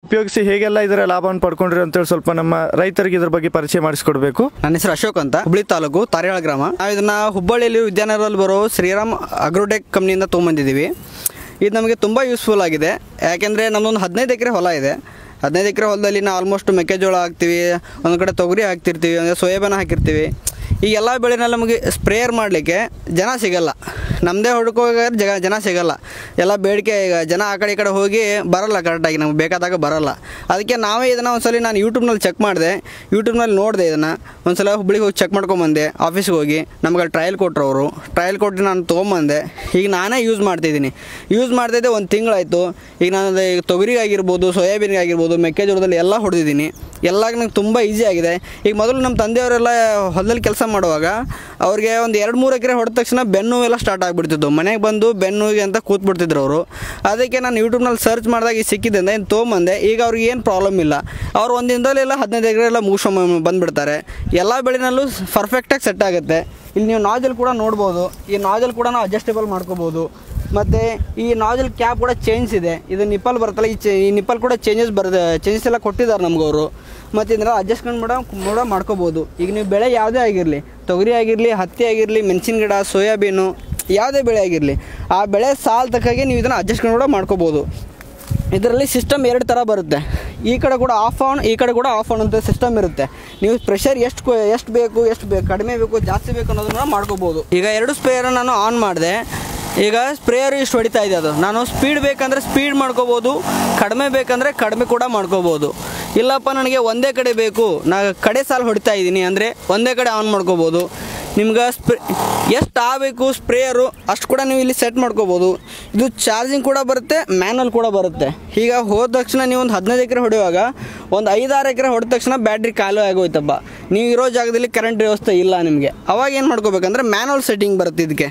ಉಪಯೋಗಿಸಿ ಹೇಗೆಲ್ಲ ಇದರ ಲಾಭವನ್ನು ಪಡ್ಕೊಂಡ್ರಿ ಅಂತೇಳಿ ಸ್ವಲ್ಪ ನಮ್ಮ ರೈತರಿಗೆ ಇದ್ರ ಬಗ್ಗೆ ಪರಿಚಯ ಮಾಡಿಸ್ಕೊಡ್ಬೇಕು ನನ್ನ ಹೆಸರು ಅಶೋಕ್ ಅಂತ ಹುಬ್ಳಿ ತಾಲೂಕು ತಾರಿಯಾಳ ಗ್ರಾಮ ನಾವು ಇದನ್ನ ಹುಬ್ಬಳ್ಳಿಯಲ್ಲಿ ವಿದ್ಯಾನಗರದಲ್ಲಿ ಬರೋ ಶ್ರೀರಾಮ್ ಅಗ್ರೋಟೆಕ್ ಕಂಪ್ನಿಯಿಂದ ತೊಗೊಂಬಂದಿದ್ದೀವಿ ಇದು ನಮಗೆ ತುಂಬ ಯೂಸ್ಫುಲ್ ಆಗಿದೆ ಯಾಕೆಂದರೆ ನಮ್ಮದೊಂದು ಹದಿನೈದು ಎಕರೆ ಹೊಲ ಇದೆ ಹದಿನೈದು ಎಕರೆ ಹೊಲದಲ್ಲಿ ನಾವು ಆಲ್ಮೋಸ್ಟ್ ಮೆಕ್ಕೆಜೋಳ ಹಾಕ್ತೀವಿ ಒಂದು ಕಡೆ ತೊಗರಿ ಹಾಕ್ತಿರ್ತೀವಿ ಅಂದರೆ ಸೋಯಾಬೀನ್ ಹಾಕಿರ್ತೀವಿ ಈ ಎಲ್ಲ ಬೆಳೆನಲ್ಲಿ ನಮಗೆ ಸ್ಪ್ರೇಯರ್ ಮಾಡಲಿಕ್ಕೆ ಜನ ಸಿಗಲ್ಲ ನಮ್ಮದೇ ಹೊಡ್ಕೋಗಾದ್ರೆ ಜಗ ಜನ ಸಿಗಲ್ಲ ಎಲ್ಲ ಬೇಡಿಕೆ ಈಗ ಜನ ಆ ಕಡೆ ಈ ಕಡೆ ಹೋಗಿ ಬರಲ್ಲ ಕರೆಕ್ಟಾಗಿ ನಮ್ಗೆ ಬೇಕಾದಾಗ ಬರಲ್ಲ ಅದಕ್ಕೆ ನಾವೇ ಇದನ್ನು ಒಂದ್ಸಲ ನಾನು ಯೂಟ್ಯೂಬ್ನಲ್ಲಿ ಚೆಕ್ ಮಾಡಿದೆ ಯೂಟ್ಯೂಬ್ನಲ್ಲಿ ನೋಡಿದೆ ಇದನ್ನು ಒಂದ್ಸಲ ಹುಬ್ಳಿಗೆ ಹೋಗಿ ಚೆಕ್ ಮಾಡ್ಕೊಂಬಂದೆ ಆಫೀಸ್ಗೆ ಹೋಗಿ ನಮ್ಗೆ ಅಲ್ಲಿ ಟ್ರಯಲ್ ಕೊಟ್ಟರು ಅವರು ಟ್ರಯಲ್ ಕೊಟ್ಟು ನಾನು ತೊಗೊಂಬಂದೆ ಈಗ ನಾನೇ ಯೂಸ್ ಮಾಡ್ತಿದ್ದೀನಿ ಯೂಸ್ ಮಾಡ್ತಿದ್ದೆ ಒಂದು ತಿಂಗಳಾಯಿತು ಈಗ ನಾನು ಅದೇ ಈಗ ತೊಗರಿಗೆ ಆಗಿರ್ಬೋದು ಸೋಯಾಬೀನ್ಗೆ ಆಗಿರ್ಬೋದು ಮೆಕ್ಕೆಜೋಳದಲ್ಲಿ ಎಲ್ಲ ಹೊಡೆದಿದ್ದೀನಿ ಎಲ್ಲ ನಂಗೆ ತುಂಬ ಈಸಿ ಆಗಿದೆ ಈಗ ಮೊದಲು ನಮ್ಮ ತಂದೆಯವರೆಲ್ಲ ಹೊಲದಲ್ಲಿ ಕೆಲಸ ಮಾಡುವಾಗ ಅವ್ರಿಗೆ ಒಂದು ಎರಡು ಮೂರು ಎಕರೆ ಹೊಡೆದ ತಕ್ಷಣ ಬೆನ್ನು ಎಲ್ಲ ಸ್ಟಾರ್ಟ್ ಆಗಿಬಿಡ್ತಿತ್ತು ಮನೆಗೆ ಬಂದು ಬೆನ್ನುಗೆ ಅಂತ ಕೂತ್ಬಿಡ್ತಿದ್ರು ಅವರು ಅದಕ್ಕೆ ನಾನು ಯೂಟ್ಯೂಬ್ನಲ್ಲಿ ಸರ್ಚ್ ಮಾಡಿದಾಗ ಈಗ ಸಿಕ್ಕಿದ್ದೆ ಏನು ತೊಗೊಂಬಂದೆ ಈಗ ಅವ್ರಿಗೆ ಏನು ಪ್ರಾಬ್ಲಮ್ ಇಲ್ಲ ಅವ್ರು ಒಂದು ದಿನದಲ್ಲೆಲ್ಲ ಹದಿನೈದು ಎಕರೆ ಎಲ್ಲ ಮುಗಿಸ್ಕೊಂಡ್ ಬಂದುಬಿಡ್ತಾರೆ ಎಲ್ಲ ಬೆಳೆನಲ್ಲೂ ಪರ್ಫೆಕ್ಟಾಗಿ ಸೆಟ್ ಆಗುತ್ತೆ ಇಲ್ಲಿ ನೀವು ನಾಜಲ್ ಕೂಡ ನೋಡ್ಬೋದು ಈ ನಾಜಲ್ ಕೂಡ ನಾವು ಅಡ್ಜಸ್ಟೇಬಲ್ ಮಾಡ್ಕೋಬೋದು ಮತ್ತು ಈ ನಾಜಲ್ ಕ್ಯಾಪ್ ಕೂಡ ಚೇಂಜ್ ಇದೆ ಇದು ನಿಪ್ಪಲ್ ಬರುತ್ತಲ್ಲ ಈ ಚೆ ಈ ನಿಪ್ಪಲ್ ಕೂಡ ಚೇಂಜಸ್ ಬರುತ್ತೆ ಚೇಂಜಸ್ ಎಲ್ಲ ಕೊಟ್ಟಿದ್ದಾರೆ ನಮ್ಗೆ ಅವರು ಮತ್ತು ಇದನ್ನೆಲ್ಲ ಅಡ್ಜಸ್ಟ್ಮೆಂಟ್ ಮಾಡೋ ಕೂಡ ಮಾಡ್ಕೋಬೋದು ಈಗ ನೀವು ಬೆಳೆ ಯಾವುದೇ ಆಗಿರಲಿ ತೊಗರಿ ಆಗಿರಲಿ ಹತ್ತಿ ಆಗಿರಲಿ ಮೆಣಸಿನ ಗಿಡ ಸೋಯಾಬೀನು ಯಾವುದೇ ಬೆಳೆ ಆಗಿರಲಿ ಆ ಬೆಳೆ ಸಾಲ್ ತಕ್ಕಾಗೆ ನೀವು ಇದನ್ನು ಅಡ್ಜಸ್ಟ್ಮೆಂಟ್ ಕೂಡ ಮಾಡ್ಕೋಬೋದು ಇದರಲ್ಲಿ ಸಿಸ್ಟಮ್ ಎರಡು ಥರ ಬರುತ್ತೆ ಈ ಕಡೆ ಕೂಡ ಆಫ್ ಆನ್ ಈ ಕಡೆ ಕೂಡ ಆಫ್ ಆನ್ ಅಂತ ಸಿಸ್ಟಮ್ ಇರುತ್ತೆ ನೀವು ಪ್ರೆಷರ್ ಎಷ್ಟು ಎಷ್ಟು ಬೇಕು ಎಷ್ಟು ಬೇಕು ಕಡಿಮೆ ಬೇಕು ಜಾಸ್ತಿ ಬೇಕು ಅನ್ನೋದನ್ನ ಮಾಡ್ಕೋಬೋದು ಈಗ ಎರಡು ಸ್ಪ್ರೇಯರ್ ನಾನು ಆನ್ ಮಾಡಿದೆ ಈಗ ಸ್ಪ್ರೇಯರ್ ಇಷ್ಟು ಹೊಡಿತಾ ಇದೆ ಅದು ನಾನು ಸ್ಪೀಡ್ ಬೇಕಂದರೆ ಸ್ಪೀಡ್ ಮಾಡ್ಕೋಬೋದು ಕಡಿಮೆ ಬೇಕಂದರೆ ಕಡಿಮೆ ಕೂಡ ಮಾಡ್ಕೋಬೋದು ಇಲ್ಲಪ್ಪ ನನಗೆ ಒಂದೇ ಕಡೆ ಬೇಕು ನಾ ಕಡೆ ಸಾಲು ಹೊಡಿತಾ ಇದ್ದೀನಿ ಅಂದರೆ ಒಂದೇ ಕಡೆ ಆನ್ ಮಾಡ್ಕೋಬೋದು ನಿಮ್ಗೆ ಸ್ಪ್ರೇ ಎಷ್ಟು ಆಗಬೇಕು ಸ್ಪ್ರೇಯರು ಅಷ್ಟು ಕೂಡ ನೀವು ಇಲ್ಲಿ ಸೆಟ್ ಮಾಡ್ಕೋಬೋದು ಇದು ಚಾರ್ಜಿಂಗ್ ಕೂಡ ಬರುತ್ತೆ ಮ್ಯಾನುವಲ್ ಕೂಡ ಬರುತ್ತೆ ಈಗ ಹೋದ ತಕ್ಷಣ ನೀವು ಒಂದು ಹದಿನೈದು ಎಕರೆ ಹೊಡೆಯುವಾಗ ಒಂದು ಐದಾರು ಎಕರೆ ಹೊಡೆದ ತಕ್ಷಣ ಬ್ಯಾಟ್ರಿ ಖಾಲಿ ಆಗೋಯ್ತಪ್ಪ ನೀವು ಇರೋ ಜಾಗದಲ್ಲಿ ಕರೆಂಟ್ ವ್ಯವಸ್ಥೆ ಇಲ್ಲ ನಿಮಗೆ ಅವಾಗ ಏನು ಮಾಡ್ಕೋಬೇಕಂದ್ರೆ ಮ್ಯಾನುವಲ್ ಸೆಟ್ಟಿಂಗ್ ಬರುತ್ತೆ ಇದಕ್ಕೆ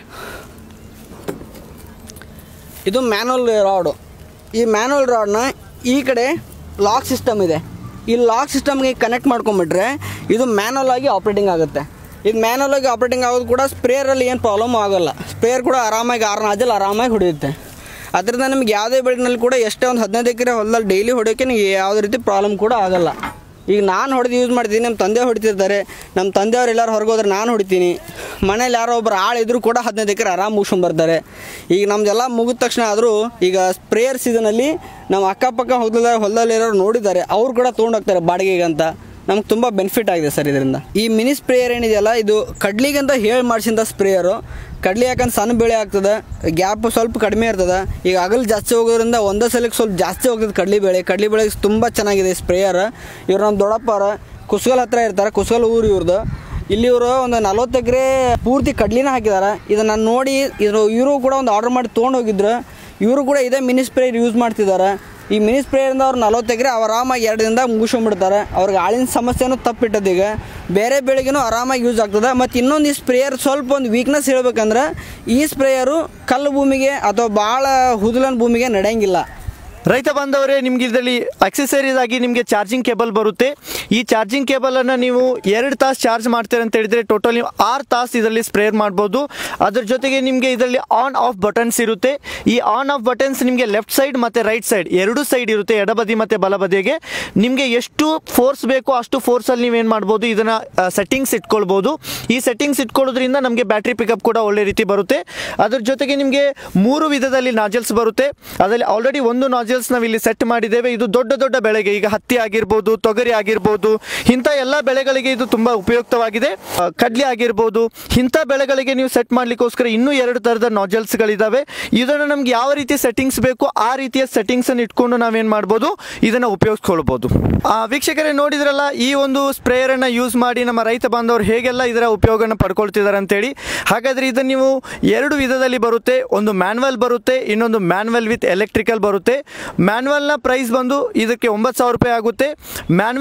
ಇದು ಮ್ಯಾನುವಲ್ ರಾಡು ಈ ಮ್ಯಾನುವಲ್ ರಾಡ್ನ ಈ ಕಡೆ ಲಾಕ್ ಸಿಸ್ಟಮ್ ಇದೆ ಈ ಲಾಕ್ ಸಿಸ್ಟಮ್ಗೆ ಕನೆಕ್ಟ್ ಮಾಡ್ಕೊಂಬಿಟ್ರೆ ಇದು ಮ್ಯಾನುವಲ್ ಆಗಿ ಆಪ್ರೇಟಿಂಗ್ ಆಗುತ್ತೆ ಇದು ಮ್ಯಾನುವಲ್ ಆಗಿ ಆಪ್ರೇಟಿಂಗ್ ಆಗೋದು ಕೂಡ ಸ್ಪ್ರೇಯರಲ್ಲಿ ಏನು ಪ್ರಾಬ್ಲಮ್ ಆಗೋಲ್ಲ ಸ್ಪ್ರೇಯರ್ ಕೂಡ ಆರಾಮಾಗಿ ಆರು ನಾಜಲ್ ಆರಾಮಾಗಿ ಹೊಡೆಯುತ್ತೆ ಅದರಿಂದ ನಿಮ್ಗೆ ಯಾವುದೇ ಬೆಳೆನಲ್ಲಿ ಕೂಡ ಎಷ್ಟೇ ಒಂದು ಹದಿನೈದು ಎಕರೆ ಹೊಲದಲ್ಲಿ ಡೈಲಿ ಹೊಡೆಯೋಕ್ಕೆ ನಿಮಗೆ ಯಾವುದೇ ರೀತಿ ಪ್ರಾಬ್ಲಮ್ ಕೂಡ ಆಗಲ್ಲ ಈಗ ನಾನು ಹೊಡೆದು ಯೂಸ್ ಮಾಡ್ತೀನಿ ನಮ್ಮ ತಂದೆ ಹೊಡಿತಿರ್ತಾರೆ ನಮ್ಮ ತಂದೆಯವ್ರು ಎಲ್ಲರೂ ಹೊರಗೆ ಹೋದ್ರೆ ನಾನು ಹೊಡಿತೀನಿ ಮನೇಲಿ ಯಾರೋ ಒಬ್ರು ಆಳು ಇದ್ರೂ ಕೂಡ ಹದಿನೈದು ಎಕರೆ ಆರಾಮ್ ಮುಗಿಸ್ಕೊಂಡ್ ಬರ್ತಾರೆ ಈಗ ನಮ್ದೆಲ್ಲ ಮುಗಿದ ತಕ್ಷಣ ಆದರೂ ಈಗ ಸ್ಪ್ರೇಯರ್ ಸೀಸನಲ್ಲಿ ನಮ್ಮ ಅಕ್ಕಪಕ್ಕ ಹೊಲದ ಹೊಲದಲ್ಲಿರೋರು ನೋಡಿದ್ದಾರೆ ಅವ್ರು ಕೂಡ ತೊಗೊಂಡೋಗ್ತಾರೆ ಬಾಡಿಗೆಗೆ ಅಂತ ನಮ್ಗೆ ತುಂಬ ಬೆನಿಫಿಟ್ ಆಗಿದೆ ಸರ್ ಇದರಿಂದ ಈ ಮಿನಿ ಸ್ಪ್ರೇಯರ್ ಏನಿದೆಯಲ್ಲ ಇದು ಕಡ್ಲಿಗೆ ಅಂತ ಹೇಳಿ ಮಾಡಿಸಿದ ಸ್ಪ್ರೇಯರು ಕಡ್ಲಿ ಯಾಕಂದ್ರೆ ಸಣ್ಣ ಬೆಳೆ ಆಗ್ತದೆ ಗ್ಯಾಪ್ ಸ್ವಲ್ಪ ಕಡಿಮೆ ಇರ್ತದೆ ಈಗ ಅಗಲ್ ಜಾಸ್ತಿ ಹೋಗೋದ್ರಿಂದ ಒಂದೇ ಸಲಕ್ಕೆ ಸ್ವಲ್ಪ ಜಾಸ್ತಿ ಹೋಗ್ತದೆ ಕಡ್ಲಿ ಬೆಳೆ ಕಡ್ಲಿ ಬೆಳೆ ತುಂಬ ಚೆನ್ನಾಗಿದೆ ಸ್ಪ್ರೇಯರ್ ಇವ್ರು ನಮ್ಮ ದೊಡ್ಡಪ್ಪರ ಕುಸ್ಗಲ್ ಹತ್ರ ಇರ್ತಾರೆ ಕುಸ್ಗಲ್ ಊರು ಇವ್ರದ್ದು ಇಲ್ಲಿ ಇವರು ಒಂದು ನಲ್ವತ್ತು ಎಕರೆ ಪೂರ್ತಿ ಕಡ್ಲಿನ ಹಾಕಿದ್ದಾರೆ ಇದನ್ನು ನೋಡಿ ಇದ್ರು ಇವರು ಕೂಡ ಒಂದು ಆರ್ಡರ್ ಮಾಡಿ ತೊಗೊಂಡು ಹೋಗಿದ್ರು ಇವರು ಕೂಡ ಇದೇ ಮಿನಿ ಸ್ಪ್ರೇಯರ್ ಯೂಸ್ ಮಾಡ್ತಿದ್ದಾರೆ ಈ ಮಿನಿ ಸ್ಪ್ರೇಯಿಂದ ಅವ್ರು ನಲ್ವತ್ತು ಎಕರೆ ಆರಾಮಾಗಿ ಎರಡು ದಿನದಾಗ ಮುಗಿಸ್ಕೊಂಡ್ಬಿಡ್ತಾರೆ ಅವ್ರಿಗೆ ಆಳಿನ ಸಮಸ್ಯೆನೂ ತಪ್ಪಿಟ್ಟದ ಈಗ ಬೇರೆ ಬೆಳೆಗೂ ಆರಾಮಾಗಿ ಯೂಸ್ ಆಗ್ತದೆ ಮತ್ತು ಇನ್ನೊಂದು ಈ ಸ್ಪ್ರೇಯರ್ ಸ್ವಲ್ಪ ಒಂದು ವೀಕ್ನೆಸ್ ಹೇಳ್ಬೇಕಂದ್ರೆ ಈ ಸ್ಪ್ರೇಯರು ಕಲ್ಲು ಭೂಮಿಗೆ ಅಥವಾ ಭಾಳ ಹುದುಲನ್ ಭೂಮಿಗೆ ನಡೆಯಂಗಿಲ್ಲ ರೈತ ಬಾಂಧವರೇ ನಿಮ್ಗೆ ಇದರಲ್ಲಿ ಅಕ್ಸೆಸರೀಸ್ ಆಗಿ ನಿಮಗೆ ಚಾರ್ಜಿಂಗ್ ಕೇಬಲ್ ಬರುತ್ತೆ ಈ ಚಾರ್ಜಿಂಗ್ ಕೇಬಲ್ ಅನ್ನ ನೀವು ಎರಡು ತಾಸು ಚಾರ್ಜ್ ಮಾಡ್ತೀರ ಅಂತ ಹೇಳಿದ್ರೆ ಟೋಟಲ್ ನೀವು ಆರು ತಾಸು ಇದರಲ್ಲಿ ಸ್ಪ್ರೇಯರ್ ಮಾಡ್ಬೋದು ಅದ್ರ ಜೊತೆಗೆ ನಿಮಗೆ ಇದರಲ್ಲಿ ಆನ್ ಆಫ್ ಬಟನ್ಸ್ ಇರುತ್ತೆ ಈ ಆನ್ ಆಫ್ ಬಟನ್ಸ್ ನಿಮಗೆ ಲೆಫ್ಟ್ ಸೈಡ್ ಮತ್ತೆ ರೈಟ್ ಸೈಡ್ ಎರಡು ಸೈಡ್ ಇರುತ್ತೆ ಎಡಬದಿ ಮತ್ತೆ ಬಲಬದಿಗೆ ನಿಮಗೆ ಎಷ್ಟು ಫೋರ್ಸ್ ಬೇಕೋ ಅಷ್ಟು ಫೋರ್ಸ್ ಅಲ್ಲಿ ನೀವೇನು ಮಾಡ್ಬೋದು ಇದನ್ನ ಸೆಟ್ಟಿಂಗ್ಸ್ ಇಟ್ಕೊಳ್ಬೋದು ಈ ಸೆಟ್ಟಿಂಗ್ಸ್ ಇಟ್ಕೊಳ್ಳೋದ್ರಿಂದ ನಮಗೆ ಬ್ಯಾಟ್ರಿ ಪಿಕಪ್ ಕೂಡ ಒಳ್ಳೆ ರೀತಿ ಬರುತ್ತೆ ಅದ್ರ ಜೊತೆಗೆ ನಿಮಗೆ ಮೂರು ವಿಧದಲ್ಲಿ ನಾಜಲ್ಸ್ ಬರುತ್ತೆ ಅದರಲ್ಲಿ ಆಲ್ರೆಡಿ ಒಂದು ನಾಜಲ್ಸ್ ನಾವು ಇಲ್ಲಿ ಸೆಟ್ ಮಾಡಿದ್ದೇವೆ ಇದು ದೊಡ್ಡ ದೊಡ್ಡ ಬೆಳೆಗೆ ಈಗ ಹತ್ತಿ ಆಗಿರ್ಬೋದು ತೊಗರಿ ಆಗಿರ್ಬೋದು ಇಂಥ ಎಲ್ಲ ಬೆಳೆಗಳಿಗೆ ಇದು ತುಂಬಾ ಉಪಯುಕ್ತವಾಗಿದೆ ಆ, ಕಡ್ಲೆ ಆಗಿರ್ಬೋದು ಇಂಥ ಬೆಳೆಗಳಿಗೆ ನೀವು ಸೆಟ್ ಮಾಡ್ಲಿಕ್ಕೋಸ್ಕರ ಇನ್ನೂ ಎರಡು ತರದ ನಾಜಲ್ಸ್ಗಳಿದಾವೆ ಇದನ್ನು ನಮ್ಗೆ ಯಾವ ರೀತಿ ಸೆಟ್ಟಿಂಗ್ಸ್ ಬೇಕು ಆ ರೀತಿಯ ಸೆಟ್ಟಿಂಗ್ಸ್ ಅನ್ನು ಇಟ್ಕೊಂಡು ನಾವೇನ್ ಮಾಡ್ಬೋದು ಇದನ್ನ ಉಪಯೋಗಿಸ್ಕೊಳ್ಬಹುದು ಆ, ವೀಕ್ಷಕರೇ ನೋಡಿದ್ರಲ್ಲ ಈ ಒಂದು ಸ್ಪ್ರೇಯರ್ ಅನ್ನ ಯೂಸ್ ಮಾಡಿ ನಮ್ಮ ರೈತ ಬಾಂಧವರು ಹೇಗೆಲ್ಲ ಇದರ ಉಪಯೋಗನ ಪಡ್ಕೊಳ್ತಿದ್ದಾರೆ ಅಂತೇಳಿ ಹಾಗಾದ್ರೆ ಇದನ್ನ ನೀವು ಎರಡು ವಿಧದಲ್ಲಿ ಬರುತ್ತೆ ಒಂದು ಮ್ಯಾನ್ವಲ್ ಬರುತ್ತೆ ಇನ್ನೊಂದು ಮ್ಯಾನ್ವಲ್ ವಿತ್ ಎಲೆಕ್ಟ್ರಿಕಲ್ ಬರುತ್ತೆ ಮ್ಯಾನ್ವಲ್ನ ಪ್ರೈಸ್ ಬಂದು ಇದಕ್ಕೆ ಒಂಬತ್ತು ಸಾವಿರ ರೂಪಾಯಿ ಆಗುತ್ತೆ ಮ್ಯಾನ್ವಲ್ ವಿತ್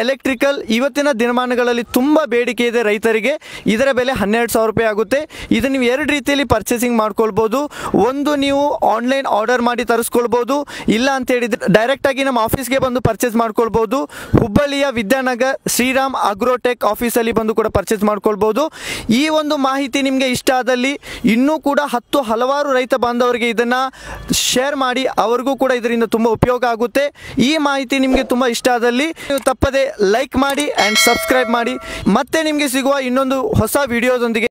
ಎಲೆಕ್ಟ್ರಿಕಲ್ ಇವತ್ತಿನ ದಿನಮಾನಗಳಲ್ಲಿ ತುಂಬ ಬೇಡಿಕೆ ಇದೆ ರೈತರಿಗೆ ಇದರ ಬೆಲೆ ಹನ್ನೆರಡು ಸಾವಿರ ರೂಪಾಯಿ ಆಗುತ್ತೆ ಇದು ನೀವು ಎರಡು ರೀತಿಯಲ್ಲಿ ಪರ್ಚೇಸಿಂಗ್ ಮಾಡ್ಕೊಳ್ಬೋದು ಒಂದು ನೀವು ಆನ್ಲೈನ್ ಆರ್ಡರ್ ಮಾಡಿ ತರಿಸ್ಕೊಳ್ಬೋದು ಇಲ್ಲ ಅಂತ ಹೇಳಿದ್ರೆ ಡೈರೆಕ್ಟ್ ಆಗಿ ನಮ್ಮ ಆಫೀಸ್ಗೆ ಬಂದು ಪರ್ಚೇಸ್ ಮಾಡ್ಕೊಳ್ಬೋದು ಹುಬ್ಬಳ್ಳಿಯ ವಿದ್ಯಾನಗರ್ ಶ್ರೀರಾಮ್ ಅಗ್ರೋಟೆಕ್ ಆಫೀಸಲ್ಲಿ ಬಂದು ಕೂಡ ಪರ್ಚೇಸ್ ಮಾಡ್ಕೊಳ್ಬೋದು ಈ ಒಂದು ಮಾಹಿತಿ ನಿಮಗೆ ಇಷ್ಟ ಆದಲ್ಲಿ ಇನ್ನೂ ಕೂಡ ಹತ್ತು ಹಲವಾರು ರೈತ ಬಾಂಧವರಿಗೆ ಇದನ್ನ ಶೇರ್ ಮಾಡಿ ಅವರಿಗೂ ಕೂಡ ಇದರಿಂದ ತುಂಬ ಉಪಯೋಗ ಆಗುತ್ತೆ ಈ ಮಾಹಿತಿ ನಿಮಗೆ ತುಂಬ ಇಷ್ಟ ಆದಲ್ಲಿ ನೀವು ತಪ್ಪದೆ ಲೈಕ್ ಮಾಡಿ ಆ್ಯಂಡ್ ಸಬ್ಸ್ಕ್ರೈಬ್ ಮಾಡಿ ಮತ್ತೆ ನಿಮಗೆ ಸಿಗುವ ಇನ್ನೊಂದು ಹೊಸ ವಿಡಿಯೋದೊಂದಿಗೆ